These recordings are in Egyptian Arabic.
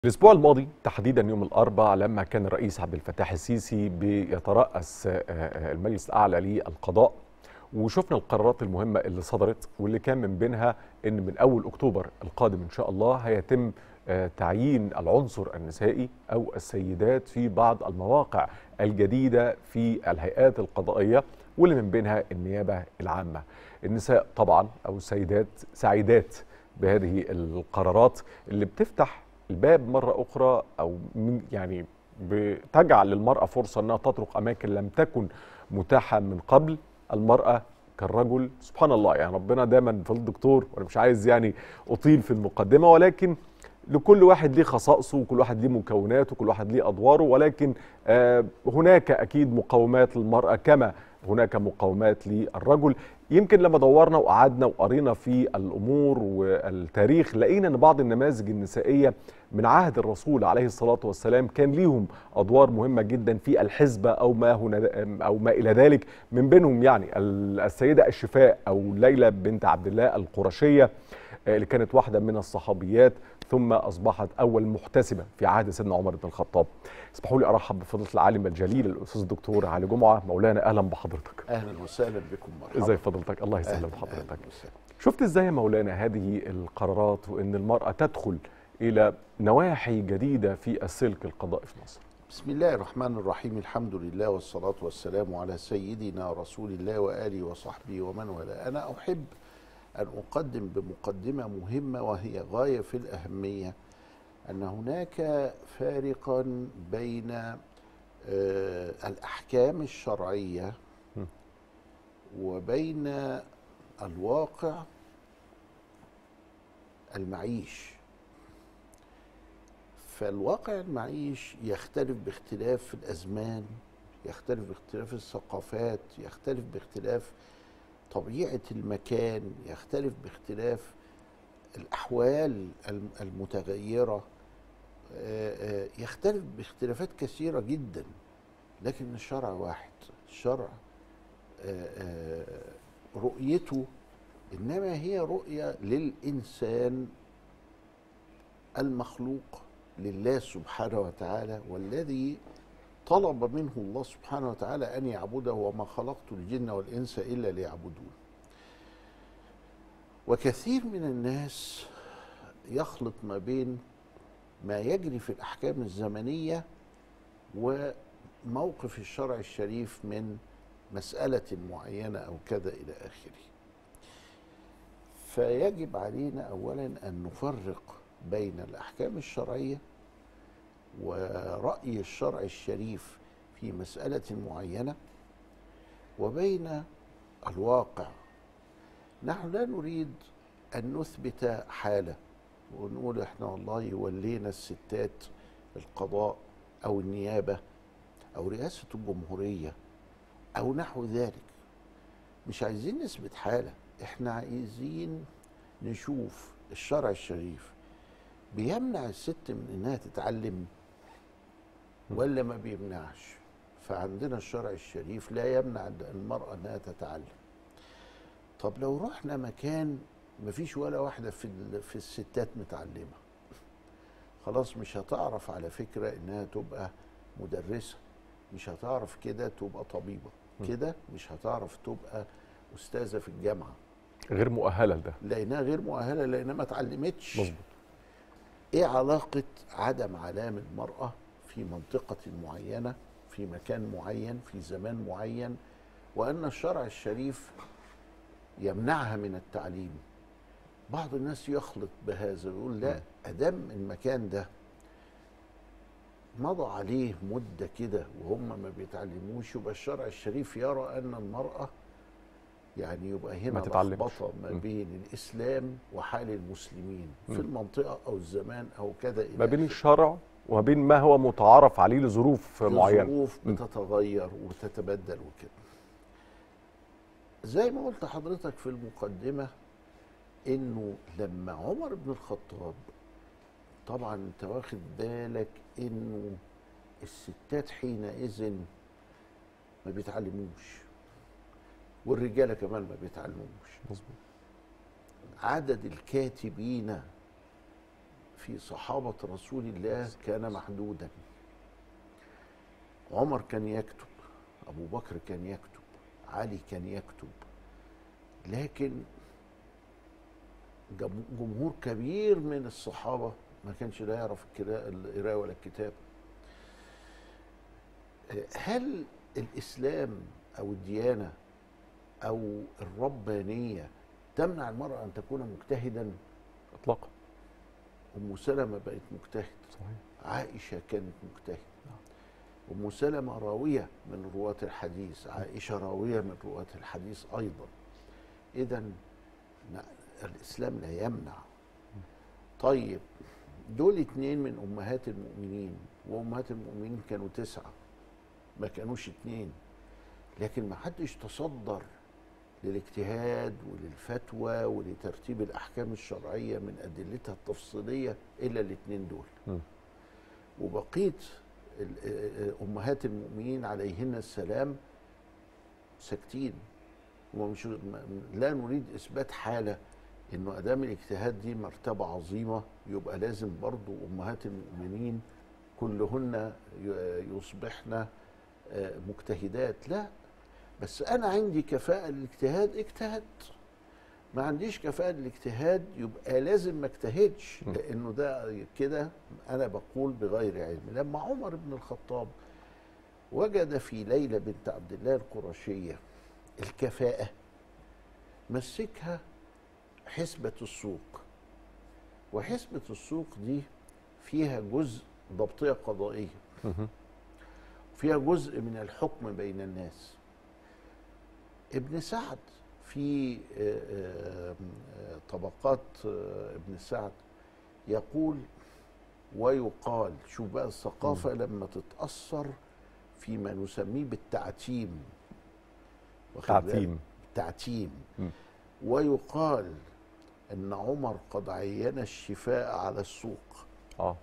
الأسبوع الماضي تحديدا يوم الأربعاء لما كان الرئيس عبد الفتاح السيسي بيترأس المجلس الأعلى للقضاء وشفنا القرارات المهمة اللي صدرت واللي كان من بينها إن من أول أكتوبر القادم إن شاء الله هيتم تعيين العنصر النسائي أو السيدات في بعض المواقع الجديدة في الهيئات القضائية واللي من بينها النيابة العامة النساء طبعا أو السيدات سعيدات بهذه القرارات اللي بتفتح الباب مرة أخرى أو يعني بتجعل للمرأة فرصة أنها تطرق أماكن لم تكن متاحة من قبل المرأة كالرجل سبحان الله يعني ربنا دايما في الدكتور وأنا مش عايز يعني أطيل في المقدمة ولكن لكل واحد ليه خصائصه وكل واحد ليه مكوناته وكل واحد ليه أدواره ولكن آه هناك أكيد مقومات للمرأة كما هناك مقاومات للرجل يمكن لما دورنا وقعدنا وقرينا في الامور والتاريخ لقينا ان بعض النماذج النسائيه من عهد الرسول عليه الصلاه والسلام كان ليهم ادوار مهمه جدا في الحزبه او ما هنا او ما الى ذلك من بينهم يعني السيده الشفاء او ليلى بنت عبد الله القرشيه اللي كانت واحده من الصحابيات ثم اصبحت اول محتسبه في عهد سيدنا عمر بن الخطاب. اسمحوا لي ارحب بفضيله العالم الجليل الاستاذ الدكتور علي جمعه مولانا اهلا بحضرتك. اهلا وسهلا بكم مرحبا. ازي فضيلتك الله يسلم حضرتك. شفت ازاي يا مولانا هذه القرارات وان المراه تدخل الى نواحي جديده في السلك القضائي في مصر. بسم الله الرحمن الرحيم الحمد لله والصلاه والسلام على سيدنا رسول الله واله وصحبه ومن والاه. انا احب أن أقدم بمقدمة مهمة وهي غاية في الأهمية أن هناك فارقا بين الأحكام الشرعية وبين الواقع المعيش فالواقع المعيش يختلف باختلاف الأزمان يختلف باختلاف الثقافات يختلف باختلاف طبيعة المكان يختلف باختلاف الأحوال المتغيرة يختلف باختلافات كثيرة جدا لكن الشرع واحد الشرع رؤيته إنما هي رؤية للإنسان المخلوق لله سبحانه وتعالى والذي طلب منه الله سبحانه وتعالى ان يعبده وما خلقت الجن والانس الا ليعبدون. وكثير من الناس يخلط ما بين ما يجري في الاحكام الزمنيه وموقف الشرع الشريف من مساله معينه او كذا الى اخره. فيجب علينا اولا ان نفرق بين الاحكام الشرعيه ورأي الشرع الشريف في مسألة معينة وبين الواقع نحن لا نريد أن نثبت حالة ونقول احنا والله ولينا الستات القضاء أو النيابة أو رئاسة الجمهورية أو نحو ذلك مش عايزين نثبت حالة احنا عايزين نشوف الشرع الشريف بيمنع الست من انها تتعلم ولا ما بيمنعش فعندنا الشرع الشريف لا يمنع المرأة انها تتعلم طب لو رحنا مكان ما فيش ولا واحدة في, في الستات متعلمة خلاص مش هتعرف على فكرة انها تبقى مدرسة مش هتعرف كده تبقى طبيبة كده مش هتعرف تبقى أستاذة في الجامعة غير مؤهلة لده لأنها غير مؤهلة لأنها ما اتعلمتش مظبوط ايه علاقة عدم علام المرأة في منطقة معينة في مكان معين في زمان معين وأن الشرع الشريف يمنعها من التعليم بعض الناس يخلط بهذا يقول لا أدام المكان ده مضى عليه مدة كده وهم ما بيتعلموش يبقى الشرع الشريف يرى أن المرأة يعني يبقى هنا لخبطه ما بين الاسلام وحال المسلمين في المنطقه او الزمان او كذا ما بين الشرع وما بين ما هو متعارف عليه لظروف معينه ظروف بتتغير وتتبدل وكده زي ما قلت حضرتك في المقدمه انه لما عمر بن الخطاب طبعا انت واخد بالك انه الستات حينئذ ما بيتعلموش والرجاله كمان ما بيتعلموش مظبوط عدد الكاتبين في صحابة رسول الله كان محدودا عمر كان يكتب أبو بكر كان يكتب علي كان يكتب لكن جم- جمهور كبير من الصحابة ما كانش لا يعرف الكرا- القراءة ولا الكتاب هل الإسلام أو الديانة أو الربانية تمنع المرأة أن تكون مجتهدا اطلاقا أم سلمة بقت مجتهد صحيح عائشة كانت مجتهدة أم سلمة راوية من رواة الحديث عائشة راوية من رواة الحديث أيضا إذا الإسلام لا يمنع طيب دول اتنين من أمهات المؤمنين وأمهات المؤمنين كانوا تسعة ما كانوش اتنين لكن ما حدش تصدر للاجتهاد وللفتوى ولترتيب الأحكام الشرعية من أدلتها التفصيلية إلا الاتنين دول مم. وبقيه ال- امهات المؤمنين عليهن السلام ساكتين ومش ما- لا نريد اثبات حاله انه ادام الاجتهاد دي مرتبه عظيمه يبقى لازم برضو امهات المؤمنين كلهن ي- يصبحن آه، مجتهدات لا بس انا عندي كفاءه للاجتهاد اجتهدت ما عنديش كفاءة للاجتهاد يبقى لازم ما اجتهدش م. لأنه ده كده أنا بقول بغير علم لما عمر بن الخطاب وجد في ليلى بنت عبد الله القرشية الكفاءة مسكها حسبة السوق وحسبة السوق دي فيها جزء ضبطية قضائية مهم. فيها جزء من الحكم بين الناس ابن سعد في آه، آه، آه، طبقات آه، ابن سعد يقول ويقال شوف بقى الثقافة لما تتأثر فيما نسميه بالتعتيم واخد بالك؟ تعتيم تعتيم مم. ويقال ان عمر قد عين الشفاء على السوق اه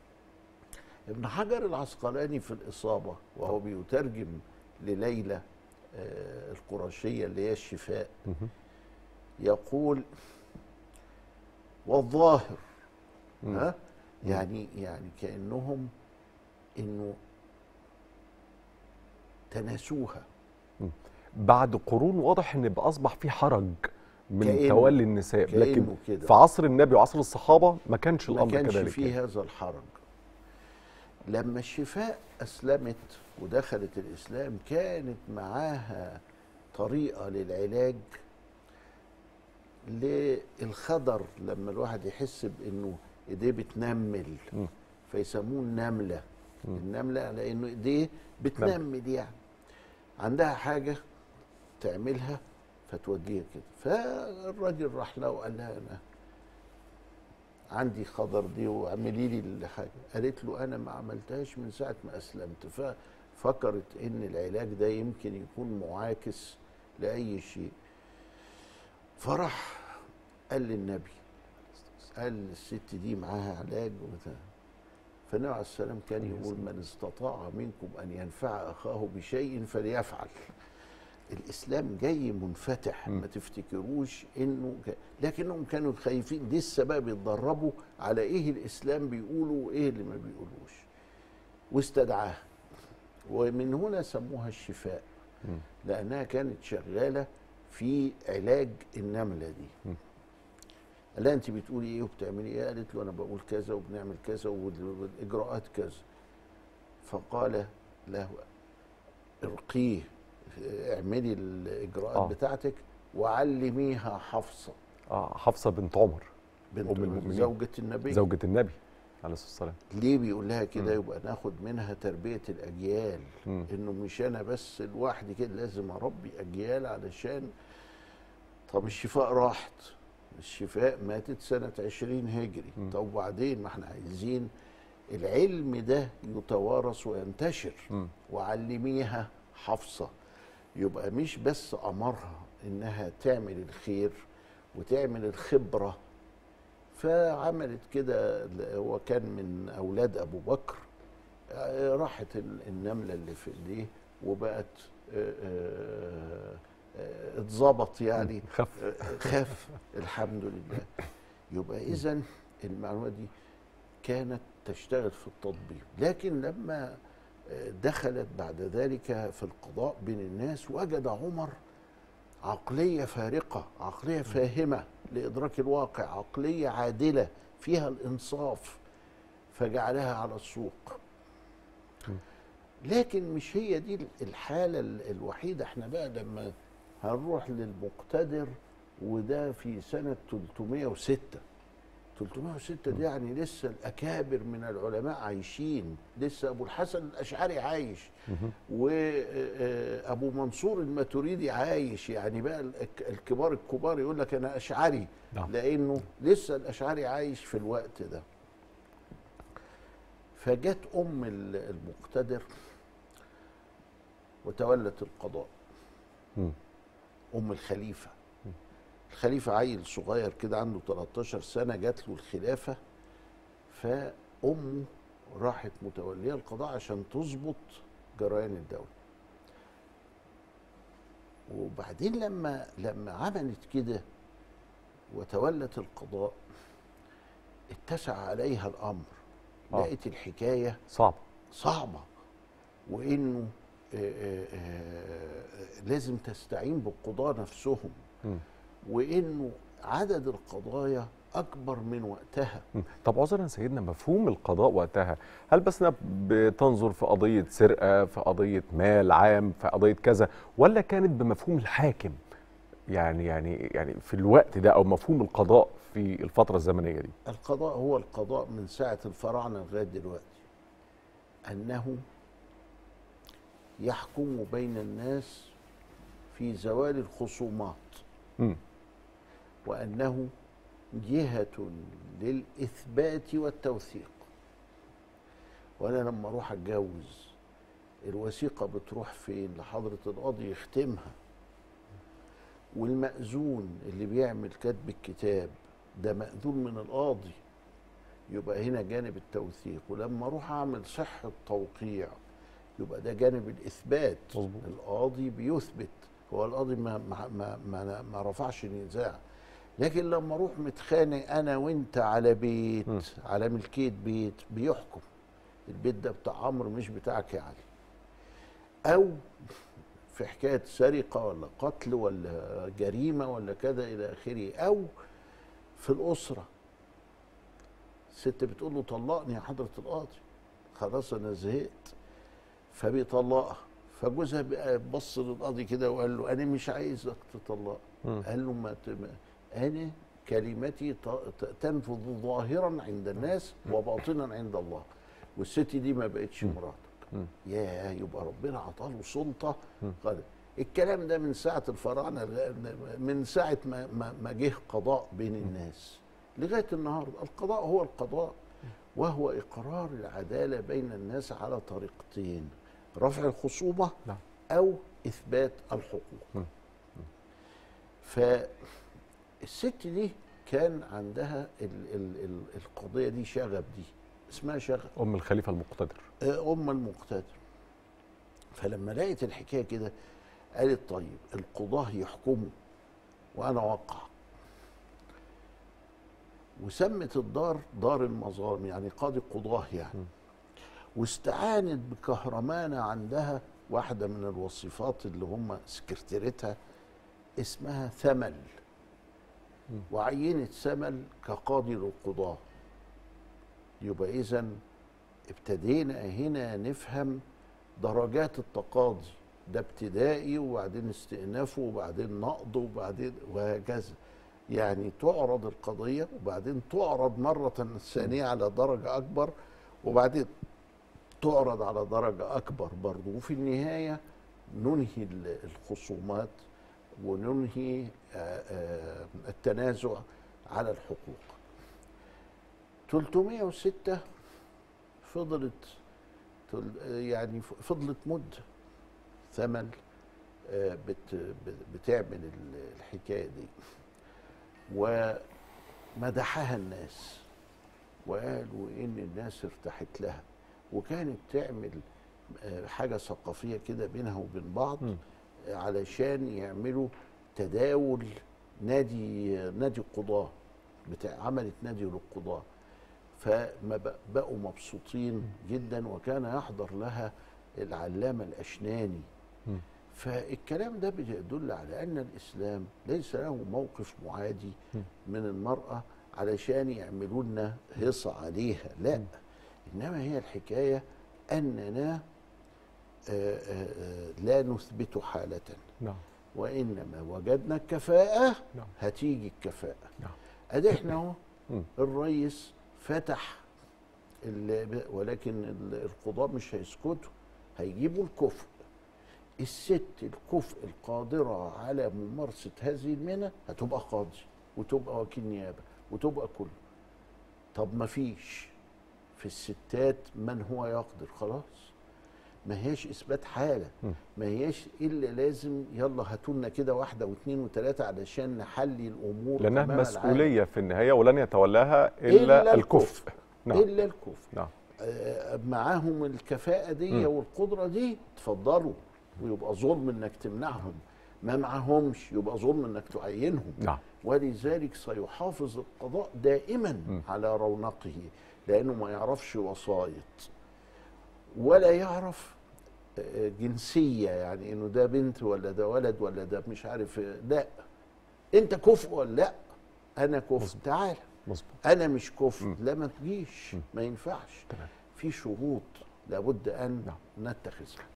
ابن حجر العسقلاني في الإصابة وهو بيترجم لليلى آه، القرشية اللي هي الشفاء مهم. يقول والظاهر مم. ها يعني يعني كأنهم إنه تناسوها بعد قرون واضح ان بقى اصبح في حرج من كأنه- تولي النساء لكن كأنه كده في عصر النبي وعصر الصحابه ما كانش ما الامر كانش كذلك فيه هذا الحرج لما الشفاء أسلمت ودخلت الإسلام كانت معاها طريقة للعلاج للخضر لما الواحد يحس بأنه إيديه بتنمل مم. فيسموه النملة مم. النملة لأنه إيديه بتنمل يعني عندها حاجة تعملها فتوديها كده فالراجل راح لها وقال لها أنا عندي خضر دي واعملي لي الحاجه قالت له انا ما عملتهاش من ساعه ما اسلمت ففكرت ان العلاج ده يمكن يكون معاكس لاي شيء فراح قال للنبي قال الست دي معاها علاج وبتاع فالنبي عليه السلام كان يقول من استطاع منكم ان ينفع اخاه بشيء فليفعل الاسلام جاي منفتح مم. ما تفتكروش انه ك... لكنهم كانوا خايفين لسه بقى بيتدربوا على ايه الاسلام بيقوله وايه اللي ما بيقولوش واستدعاه ومن هنا سموها الشفاء مم. لانها كانت شغاله في علاج النمله دي مم. قال لها انت بتقولي ايه وبتعملي ايه قالت له انا بقول كذا وبنعمل كذا وال- والاجراءات كذا فقال له ارقيه اعملي الاجراءات آه. آه. بتاعتك وعلميها حفصه اه حفصه بنت عمر بنت أم المؤمنين. زوجة النبي زوجة النبي عليه الصلاه والسلام ليه بيقول لها مم. كده يبقى ناخد منها تربية الأجيال مم. إنه مش أنا بس لوحدي كده لازم أربي أجيال علشان طب الشفاء راحت الشفاء ماتت سنة عشرين هجري مم. طب وبعدين ما احنا عايزين العلم ده يتوارث وينتشر مم. وعلميها حفصة يبقى مش بس أمرها إنها تعمل الخير وتعمل الخبرة فعملت كده هو كان من أولاد أبو بكر آه، راحت ال- النملة اللي في ايديه وبقت آه، آه، آه، اتظبط يعني خف آه، خاف الحمد لله يبقى إذا المعلومة دي كانت تشتغل في التطبيق لكن لما آه، دخلت بعد ذلك في القضاء بين الناس وجد عمر عقلية فارقة عقلية فاهمة لإدراك الواقع عقلية عادلة فيها الإنصاف فجعلها على السوق لكن مش هي دي الحالة ال- الوحيدة احنا بقى لما هنروح للمقتدر وده في سنة 306 306 دي يعني لسه الأكابر من العلماء عايشين لسه أبو الحسن الأشعري عايش وأبو منصور الماتريدي عايش يعني بقى الك- الكبار الكبار يقول لك أنا أشعري نعم. لأنه لسه الأشعري عايش في الوقت ده فجت أم ال- المقتدر وتولت القضاء مم. ام الخليفه الخليفه عيل صغير كده عنده 13 سنه جات له الخلافه فامه راحت متوليه القضاء عشان تظبط جريان الدوله وبعدين لما لما عملت كده وتولت القضاء اتسع عليها الامر آه. لقيت الحكايه صعب صعبة وإنه آه، آه، آه، لازم تستعين بالقضاة نفسهم مم. وإنه عدد القضايا أكبر من وقتها مم. طب عذرا سيدنا مفهوم القضاء وقتها هل بس إنها بتنظر في قضية سرقة في قضية مال عام في قضية كذا ولا كانت بمفهوم الحاكم يعني يعني يعني في الوقت ده او مفهوم القضاء في الفترة الزمنية دي القضاء هو القضاء من ساعة الفراعنة لغاية دلوقتي أنه يحكم بين الناس في زوال الخصومات مم. وأنه جهة للإثبات والتوثيق وأنا لما أروح أتجوز الوثيقة بتروح فين لحضرة القاضي يختمها والمأذون اللي بيعمل كتب الكتاب ده مأذون من القاضي يبقى هنا جانب التوثيق ولما أروح أعمل صحة توقيع يبقى ده جانب الإثبات مظبوط. القاضي بيثبت هو القاضي ما ما ما ما, ما رفعش نزاع لكن لما اروح متخانق انا وانت على بيت م. على ملكيه بيت بيحكم البيت ده بتاع عمرو مش بتاعك يا علي او في حكايه سرقه ولا قتل ولا جريمه ولا كذا الى اخره او في الاسره الست بتقول له طلقني يا حضره القاضي خلاص انا زهقت فبيطلقها فجوزها بقى بص للقاضي كده وقال له انا مش عايزك تطلق مم. قال له ما ت- ما- انا كلمتي ت- ت- تنفذ ظاهرا عند الناس وباطنا عند الله والست دي ما بقتش مراتك مم. يا يبقى ربنا عطاله سلطه قال الكلام ده من ساعه الفراعنه لغاية- من ساعه ما ما, ما جه قضاء بين الناس لغايه النهارده القضاء هو القضاء وهو اقرار العداله بين الناس على طريقتين رفع الخصومه نعم. او اثبات الحقوق مم. فالست دي كان عندها ال ال ال القضيه دي شغب دي اسمها شغب ام الخليفة المقتدر آه، ام المقتدر فلما لقيت الحكايه كده قالت طيب القضاه يحكموا وانا اوقع وسمت الدار دار المظالم يعني قاضي قضاه يعني واستعانت بكهرمانه عندها واحده من الوصفات اللي هم سكرتيرتها اسمها ثمل وعينت ثمل كقاضي للقضاه يبقى اذا ابتدينا هنا نفهم درجات التقاضي ده ابتدائي وبعدين استئناف وبعدين نقض وبعدين وهكذا يعني تعرض القضية وبعدين تعرض مرة ثانية على درجة أكبر وبعدين تعرض على درجة أكبر برضه وفي النهاية ننهي ال- الخصومات وننهي آه، آه، التنازع على الحقوق 306 فضلت تل- يعني ف- فضلت مدة ثمن آه، بت ب- بتعمل ال- الحكاية دي ومدحها الناس وقالوا إن الناس ارتاحت لها وكانت تعمل آه، حاجة ثقافية كده بينها وبين بعض مم. آه، علشان يعملوا تداول نادي نادي القضاة بتاع عملت نادي للقضاة فما بق- بقوا مبسوطين جدا وكان يحضر لها العلامة الأشناني مم. فالكلام ده بيدل على أن الإسلام ليس له موقف معادي مم. من المرأة علشان يعملوا لنا هيصة عليها لا مم. إنما هي الحكاية أننا آه، آه، آه، لا نثبت حالة نعم وإنما وجدنا الكفاءة نعم هتيجي الكفاءة نعم ادي احنا اهو مم. الرئيس فتح ال- ولكن ال- القضاة مش هيسكتوا هيجيبوا الكفء الست الكفء القادرة على ممارسة هذه المهنة هتبقى قاضي وتبقى وكيل نيابة وتبقى كله طب ما فيش في الستات من هو يقدر خلاص ما هيش اثبات حاله مم. ما هيش الا لازم يلا هاتوا لنا كده واحده واثنين وثلاثه علشان نحلي الامور لانها أمام العالم. مسؤوليه في النهايه ولن يتولاها الا, إلا الكفء نعم الا الكفء نعم آه، معاهم الكفاءة دي مم. والقدرة دي اتفضلوا ويبقى ظلم انك تمنعهم ما معهمش يبقى ظلم انك تعينهم نعم ولذلك سيحافظ القضاء دائما مم. على رونقه لانه ما يعرفش وسايط ولا يعرف آه، جنسية يعني انه ده بنت ولا ده ولد ولا ده مش عارف آه، لا انت كفء ولا لا انا كفء مظبوط. تعال مظبوط انا مش كفء مم. لا ما تجيش مم. ما ينفعش تمام في شروط لابد ان نعم. نتخذها